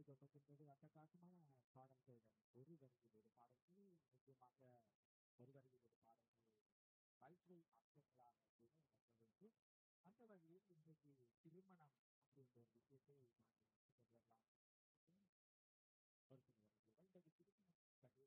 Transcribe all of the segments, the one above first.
கொண்டிருக்கின்றது அட்டகாசமான பாடல்கள் ஒரு வரியில் ஒரு பாடல்கள் முக்கியமாக ஒரு வரியில் ஒரு பாடல்கள் கல்வி அம்சங்களாக கூட இடம்பெறுகிறது அந்த வகையில் இன்றைக்கு திருமணம் அப்படின்ற ஒரு விஷயத்தை நாம் கொண்டு வரலாம் ஒரு சில வரிகள் இன்றைக்கு திருமணம் என்பது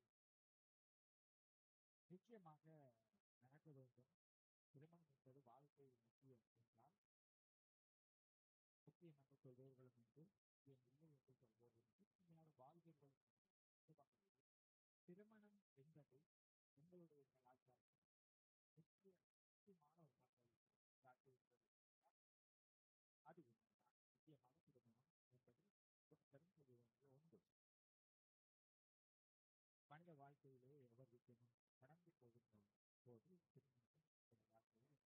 நிச்சயமாக நடக்க வேண்டும் திருமணம் என்பது வாழ்க்கை முக்கியம் என்றால் முக்கியம் என்று சொல்பவர்களும் உண்டு முக்கியம் இல்லை என்று சொல்பவர்களும் உண்டு உண்மையான வாழ்வீர்கள் திருமணம் என்பது உங்களுடைய கலாச்சாரம் முக்கிய முக்கியமான ஒரு மக்கள் காட்டுகிறது அது உண்மைதான் முக்கியமான திருமணம் என்பது ஒரு தெரிந்து வேண்டிய ஒன்று மனித வாழ்க்கையிலே எவர் விஷயமும் கடந்து போகின்ற போது திருமணம் வாழ்க்கையில்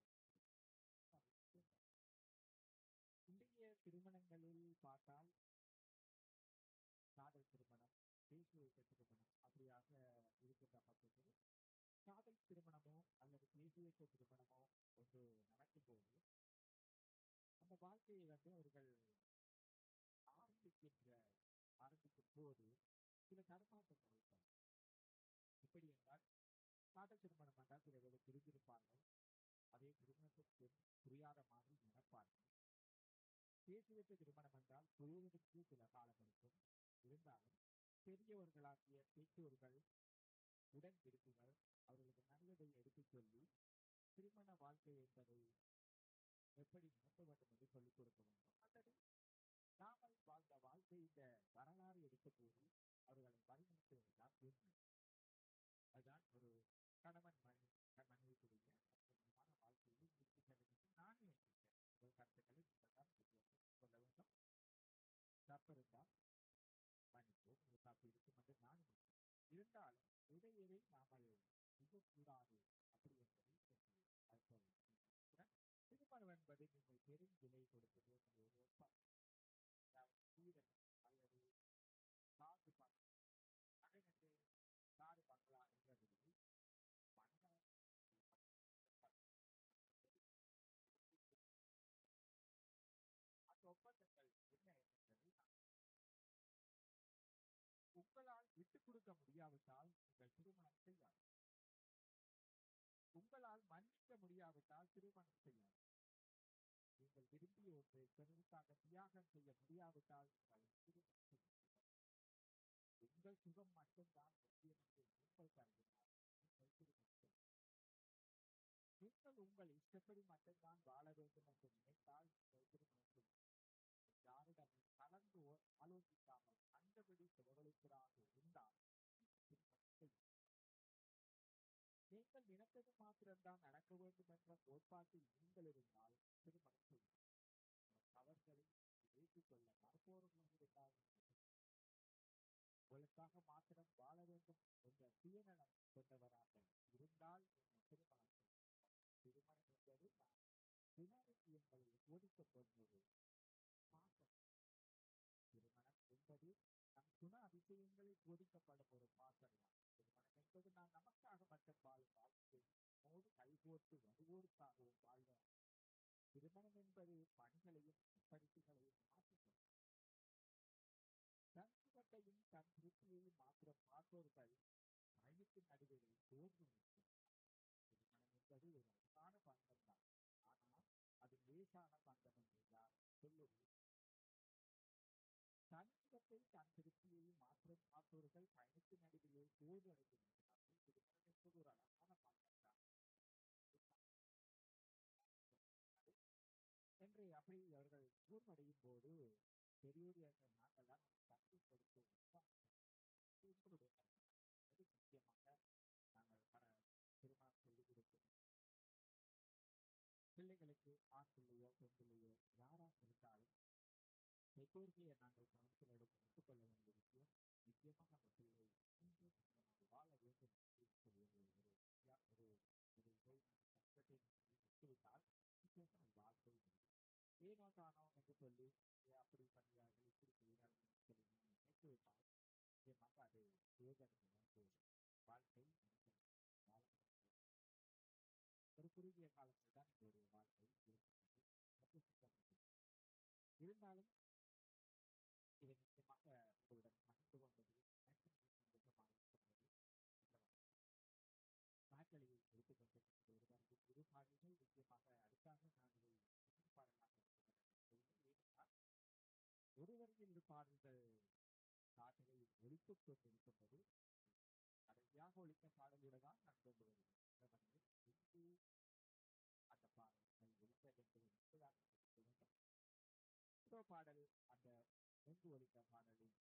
இன்றைய திருமணங்களில் பார்த்தால் காதல் திருமணம் தேசிய வைத்த திருமணம் அப்படியாக இருக்கின்ற பட்சத்தில் காதல் திருமணமோ அல்லது தேசிய வைத்த திருமணமோ ஒன்று நடக்கும்போது அந்த வாழ்க்கையை வந்து அவர்கள் ஆரம்பிக்கின்ற ஆரம்பிக்கும் போது சில தடுமாற்றங்கள் இருப்பாங்க எப்படி என்றால் காதல் திருமணம் என்றால் சில வேலை பிரிந்திருப்பார்கள் அதே திருமணத்திற்கு புரியாத மாதிரி நடப்பார்கள் தேசியத்து திருமணம் என்றால் புரிவதற்கு சில காலம் இருக்கும் இருந்தாலும் பெரியவர்களாகிய பெற்றோர்கள் உடன் இருப்பினர் அவர்களுக்கு நல்லதை எடுத்துச் சொல்லி திருமண வாழ்க்கை என்பதை எப்படி நடத்த வேண்டும் என்று சொல்லிக் கொடுக்க வேண்டும் அல்லது நாமல் வாழ்ந்த வாழ்க்கை இந்த வரலாறு எடுத்து கூறி அவர்களை வழிநடத்துவதுதான் உண்மை அதுதான் ஒரு கணவன் மனைவி மனைவிக்குரிய அற்புதமான வாழ்க்கையை முடித்து செல்லும் என்று நான் நினைக்கின்றேன் உங்கள் கருத்துக்களை நீங்கள் தான் சொல்ல வேண்டும் தப்பு இருந்தால் மன்னிப்போம் இது தப்பு இருக்கும் என்று நான் நினைக்கிறேன் இருந்தாலும் இடையிலே நாமல் மிகக்கூடாது அப்படி என்பதை அர்த்தம் திருமணம் என்பது நீங்கள் பெரும் விலை கொடுக்க வேண்டிய ஒரு ஒப்பந்தம் வீரன் அல்லது காசு பணம் நகை காடு பங்களா என்றதில்லை மனிதன் அந்த ஒப்பந்தங்கள் என்ன என்பதை உங்களால் விட்டுக் கொடுக்க முடியாவிட்டால் உங்கள் திருமணம் செய்யாது உங்களால் மன்னிக்க முடியாவிட்டால் திருமணம் செய்யாது நீங்கள் விரும்பிய ஒன்றை பிறருக்காக தியாகம் செய்ய முடியாவிட்டால் உங்கள் திருமணம் உங்கள் சுகம் மட்டும்தான் முக்கியம் என்று நீங்கள் கருதினால் உங்கள் திருமணம் நீங்கள் உங்கள் இஷ்டப்படி மட்டும்தான் வாழ வேண்டும் என்று நினைத்தால் உங்கள் திருமணம் யாரிடம் கலந்து ஆலோசிக்காமல் கண்டபடி செலவழிப்பதாக இருந்தால் நீங்கள் நினைத்தது மாத்திரம்தான் நடக்க வேண்டும் என்ற கோட்பாட்டில் நீங்கள் இருந்தால் திருமணம் செய்யும் தவறுகளை ஏற்றுக்கொள்ள மறுப்பவர்களும் இருந்தால் உங்களுக்காக மாத்திரம் வாழ வேண்டும் என்ற சுயநலம் கொண்டவராக இருந்தால் திருமணம் திருமணம் என்பது குணாதிசயங்களை ஒதுக்கப் போகிறது பாசம் திருமணம் என்பது நம் குண அதிசயங்களை போதிக்கப்படும் ஒரு பாசம் திருமணம் என்பது நான் நமக்காக மட்டும் வாழும் வாழ்க்கை மோடு கைகோர்த்து வருவோருக்காகவும் வாழ்வோம் திருமணம் என்பது பணிகளையும் படிப்புகளையும் மாற்றிக்கொள்ளும் தன் சுகத்தையும் தன் திருப்தியையும் மாத்திரம் பார்ப்பவர்கள் பயணத்தின் நடுவிலே சோர்ந்து நிற்கும் திருமணம் என்பது ஒரு அழகான பந்தம் தான் ஆனால் அது லேசான பந்தம் என்று யார் சொல்லுவது தன் சுகத்தை தன் திருப்தியையும் மாத்திரம் பார்ப்பவர்கள் பயணத்தின் நடுவிலே சோர்வு அடைந்திருக்கிறார்கள் திருமணம் என்பது ஒரு அழகான பந்தம் தான் என்று அப்படி அவர்கள் சோர்வடையும் போது பெரியோர்கள் நாங்கள் தான் கற்றுக் கொடுத்து உங்களுடைய அது முக்கியமாக நாங்கள் பல திருமணம் செய்து கொடுக்கிறோம் பிள்ளைகளுக்கு ஆண் பிள்ளையோ பெண் பிள்ளையோ யாராக இருந்தாலும் பெற்றோர்களை நாங்கள் கவனத்தில் எடுத்து ஒத்துக்கொள்ள வேண்டிய விஷயம் நிச்சயமாக அந்த பிள்ளை வாழ வேண்டும் ஒரு ஒரு ஒரு ஒரு இதை கஷ்டத்தை விட்டுவிட்டால் நிச்சயமாக வாழ்க்கை ஏனோ தானோ என்று சொல்லி அப்படி பண்ணுகிறார்கள் இப்படி செய்கிறார்கள் சொல்லி நினைத்து விட்டால் நிச்சயமாக அது வேதனை போகும் வாழ்க்கை வாழ ஒரு குறுகிய காலத்தில் தான் எங்களுடைய வாழ்க்கை இருக்கின்றது இருந்தாலும் இதை நிச்சயமாக பாடல்கள் காற்றலை ஒழித்துக் கொண்டிருக்கின்றது கடைசியாக ஒழித்த பாடலோடு தான் நான் கொண்டு வருகிறேன் எங்கு அந்த பாடல்கள் ஒழித்தது என்பது மட்டும்தான் நமக்கு தெரியும். முதல் பாடல் அந்த நெஞ்சு ஒழித்த பாடலின்